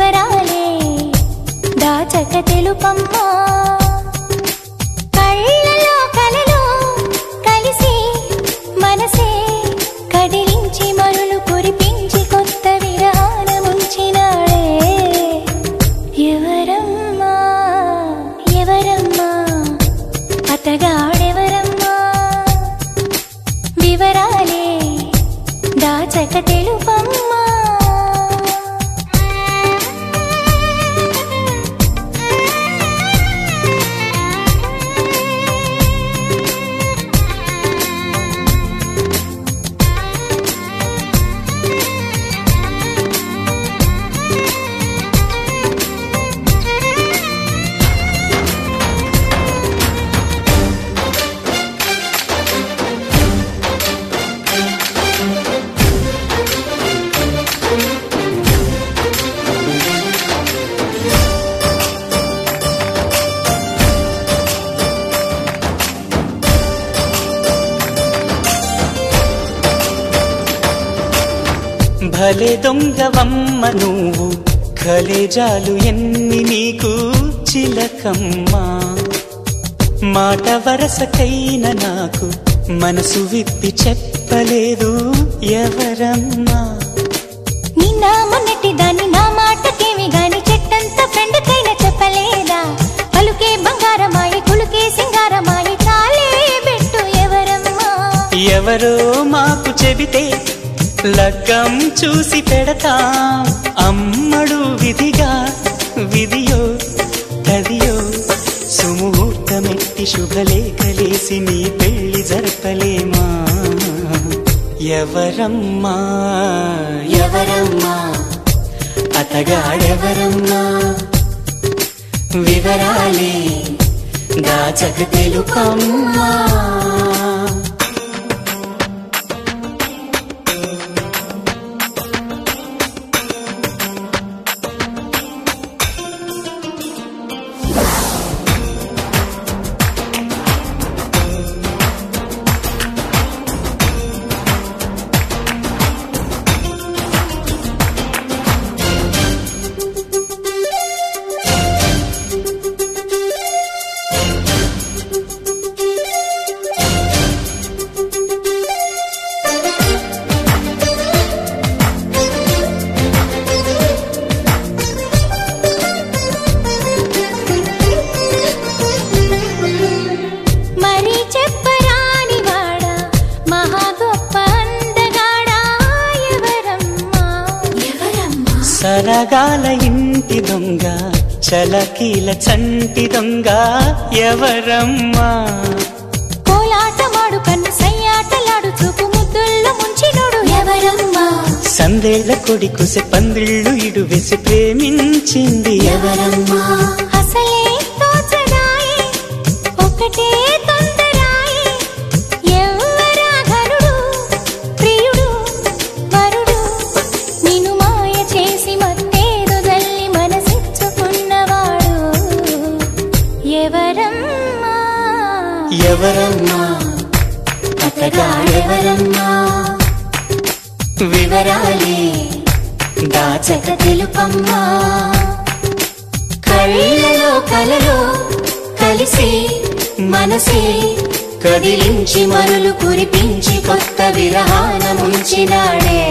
వివరాలే దాచక తెలుపమ్మా కళ్ళలో కలలో కలిసి మనసే కదిలించి మరులు కురిపించి కొత్త విరానముంచినాడే ఎవరమ్మా ఎవరమ్మా అతగాడెవరమ్మా వివరాలే దాచక తెలుపమ్మా భలే దొంగవమ్మ నువ్వు కలేజాలు ఎన్ని నీకు చిలకమ్మా మాట వరసకైన నాకు మనసు విప్పి చెప్పలేదు ఎవరమ్మా నిన్న మొన్నటి దాన్ని నా మాటకేమి గాని చెట్టంత ఫ్రెండ్ కైనా చెప్పలేదా పలుకే బంగారమాయి కులుకే సింగారమాయి తాలే పెట్టు ఎవరమ్మా ఎవరో మాకు చెబితే లగ్గం చూసి పెడతా అమ్మడు విధిగా విధియో తదియో సుముహూర్తమెట్టి శుభలేఖలేసి నీ పెళ్లి జరపలేమా ఎవరమ్మా ఎవరమ్మా అతగాడెవరమ్మా వివరాలే దాచక తెలుపమ్మా మరి చెప్పరాని వాడా మహా గొప్ప అందగాడా ఎవరమ్మా ఎవరమ్మా సరగాల ఇంటి దొంగ చలకీల చంటి దొంగ ఎవరమ్మా కోలాటమాడు కన్ను సయ్యాటలాడు చూపు ముద్దుల్లో ముంచినోడు ఎవరమ్మా సందేళ్ల కొడి కుసె పందిళ్ళు ఇడు వేసి ప్రేమించింది ఎవరమ్మా అసలే తోచదాయే ఒకటే తొందరాయే ఎవ్వరా ఘనుడు ప్రియుడు వరుడు నిన్ను మాయ చేసి మత్తేదు జల్లి మనసిచ్చుకున్నవాడు ఎవరమ్మా ఎవరమ్మా అతగాడెవరమ్మా వివరాలే దాచక తెలుపమ్మా కళ్ళలో కలలో కలిసి మనసే కదిలించి మరులు కురిపించి కొత్త విరహాన ముంచినాడే